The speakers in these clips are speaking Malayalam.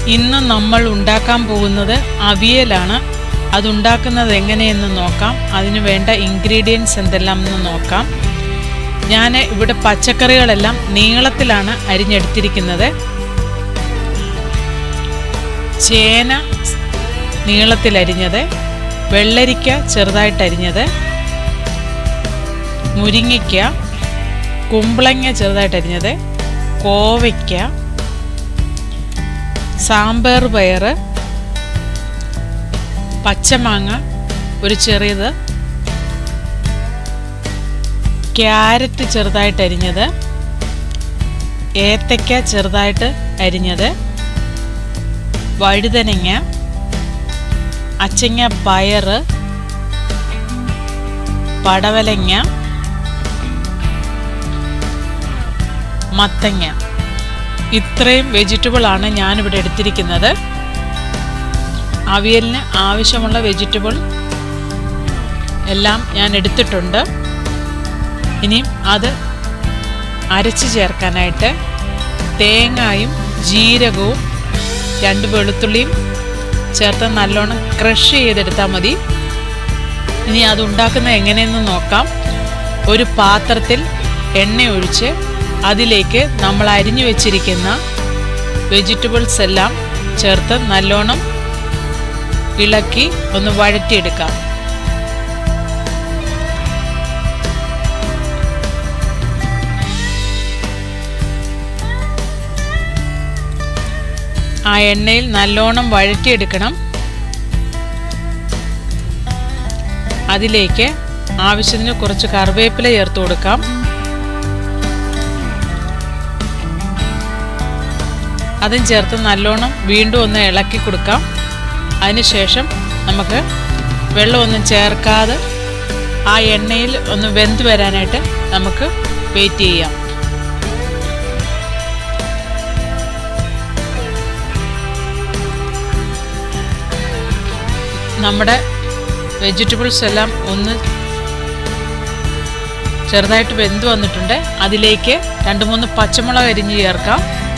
ഇന്ന് നമ്മൾ ഉണ്ടാക്കാൻ പോകുന്നത് അവിയലാണ് അതുണ്ടാക്കുന്നത് എങ്ങനെയെന്ന് നോക്കാം അതിന് വേണ്ട ഇൻഗ്രീഡിയൻസ് എന്തെല്ലാം എന്ന് നോക്കാം ഞാൻ ഇവിടെ പച്ചക്കറികളെല്ലാം നീളത്തിലാണ് അരിഞ്ഞെടുത്തിരിക്കുന്നത് ചേന നീളത്തിൽ അരിഞ്ഞത് വെള്ളരിക്ക ചെറുതായിട്ട് അരിഞ്ഞത് മുരിങ്ങയ്ക്ക കുമ്പളങ്ങ ചെറുതായിട്ട് അരിഞ്ഞത് കോവയ്ക്ക സാമ്പാർ പയർ പച്ചമാങ്ങ ഒരു ചെറിയത് ക്യാരറ്റ് ചെറുതായിട്ട് അരിഞ്ഞത് ഏത്തയ്ക്ക ചെറുതായിട്ട് അരിഞ്ഞത് വഴുതനങ്ങ അച്ചങ്ങ പയർ പടവലങ്ങ മത്തങ്ങ ഇത്രയും വെജിറ്റബിളാണ് ഞാനിവിടെ എടുത്തിരിക്കുന്നത് അവിയലിന് ആവശ്യമുള്ള വെജിറ്റബിൾ എല്ലാം ഞാൻ എടുത്തിട്ടുണ്ട് ഇനിയും അത് അരച്ച് ചേർക്കാനായിട്ട് തേങ്ങായും ജീരകവും രണ്ട് വെളുത്തുള്ളിയും ചേർത്ത് നല്ലോണം ക്രഷ് ചെയ്തെടുത്താൽ മതി ഇനി അത് ഉണ്ടാക്കുന്നത് എങ്ങനെയെന്ന് നോക്കാം ഒരു പാത്രത്തിൽ എണ്ണ ഒഴിച്ച് അതിലേക്ക് നമ്മൾ അരിഞ്ഞു വെച്ചിരിക്കുന്ന വെജിറ്റബിൾസ് എല്ലാം ചേർത്ത് നല്ലോണം ഇളക്കി ഒന്ന് വഴറ്റിയെടുക്കാം ആ എണ്ണയിൽ നല്ലോണം വഴറ്റിയെടുക്കണം അതിലേക്ക് ആവശ്യത്തിന് കുറച്ച് കറിവേപ്പില ചേർത്ത് കൊടുക്കാം അതും ചേർത്ത് നല്ലോണം വീണ്ടും ഒന്ന് ഇളക്കി കൊടുക്കാം അതിനുശേഷം നമുക്ക് വെള്ളമൊന്നും ചേർക്കാതെ ആ എണ്ണയിൽ ഒന്ന് വെന്ത് വരാനായിട്ട് നമുക്ക് വെയിറ്റ് ചെയ്യാം നമ്മുടെ വെജിറ്റബിൾസ് എല്ലാം ഒന്ന് ചെറുതായിട്ട് വെന്ത് വന്നിട്ടുണ്ട് അതിലേക്ക് രണ്ട് മൂന്ന് പച്ചമുളക് അരിഞ്ഞ് ചേർക്കാം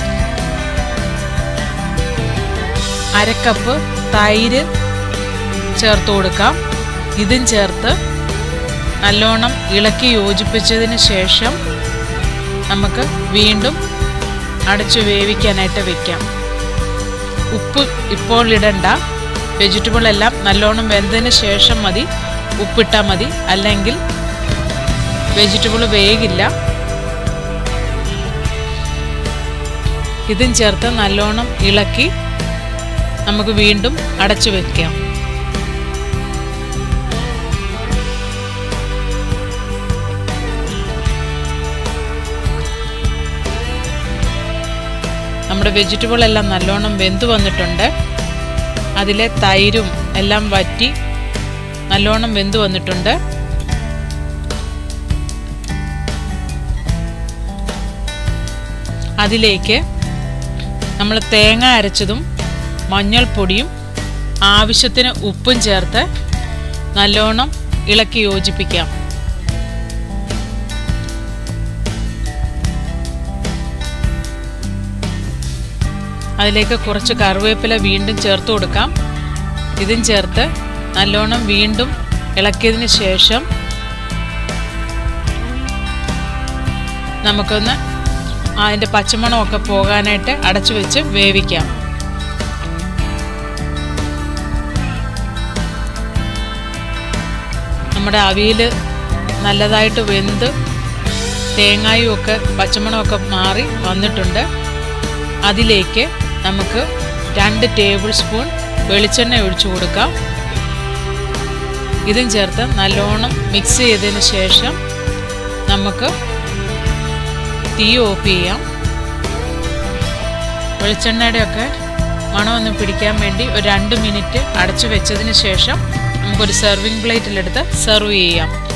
അരക്കപ്പ് തൈര് ചേർത്ത് കൊടുക്കാം ഇതും ചേർത്ത് നല്ലോണം ഇളക്കി യോജിപ്പിച്ചതിന് ശേഷം നമുക്ക് വീണ്ടും അടച്ചു വേവിക്കാനായിട്ട് വെക്കാം ഉപ്പ് ഇപ്പോൾ ഇടണ്ട വെജിറ്റബിൾ എല്ലാം നല്ലോണം വെന്തതിന് ശേഷം മതി ഉപ്പിട്ടാൽ മതി അല്ലെങ്കിൽ വെജിറ്റബിൾ വേകില്ല ഇതും ചേർത്ത് നല്ലോണം ഇളക്കി നമുക്ക് വീണ്ടും അടച്ചു വെക്കാം നമ്മുടെ വെജിറ്റബിൾ എല്ലാം നല്ലോണം വെന്ത് വന്നിട്ടുണ്ട് അതിലെ തൈരും എല്ലാം വറ്റി നല്ലോണം വെന്ത് വന്നിട്ടുണ്ട് അതിലേക്ക് നമ്മൾ തേങ്ങ അരച്ചതും മഞ്ഞൾപ്പൊടിയും ആവശ്യത്തിന് ഉപ്പും ചേർത്ത് നല്ലോണം ഇളക്കി യോജിപ്പിക്കാം അതിലേക്ക് കുറച്ച് കറിവേപ്പില വീണ്ടും ചേർത്ത് കൊടുക്കാം ഇതും ചേർത്ത് നല്ലോണം വീണ്ടും ഇളക്കിയതിന് ശേഷം നമുക്കൊന്ന് അതിൻ്റെ പച്ചമണമൊക്കെ പോകാനായിട്ട് അടച്ചു വെച്ച് വേവിക്കാം നമ്മുടെ അവിയൽ നല്ലതായിട്ട് വെന്ത് തേങ്ങായും ഒക്കെ പച്ചമണമൊക്കെ മാറി വന്നിട്ടുണ്ട് അതിലേക്ക് നമുക്ക് രണ്ട് ടേബിൾ സ്പൂൺ വെളിച്ചെണ്ണ ഒഴിച്ചു കൊടുക്കാം ഇതും ചേർത്ത് നല്ലോണം മിക്സ് ചെയ്തതിന് ശേഷം നമുക്ക് തീ ഓഫ് ചെയ്യാം വെളിച്ചെണ്ണയുടെയൊക്കെ മണമൊന്ന് പിടിക്കാൻ വേണ്ടി ഒരു രണ്ട് മിനിറ്റ് അടച്ചു വെച്ചതിന് ശേഷം നമുക്കൊരു സെർവിങ് പ്ലേറ്റിലെടുത്ത് സെർവ് ചെയ്യാം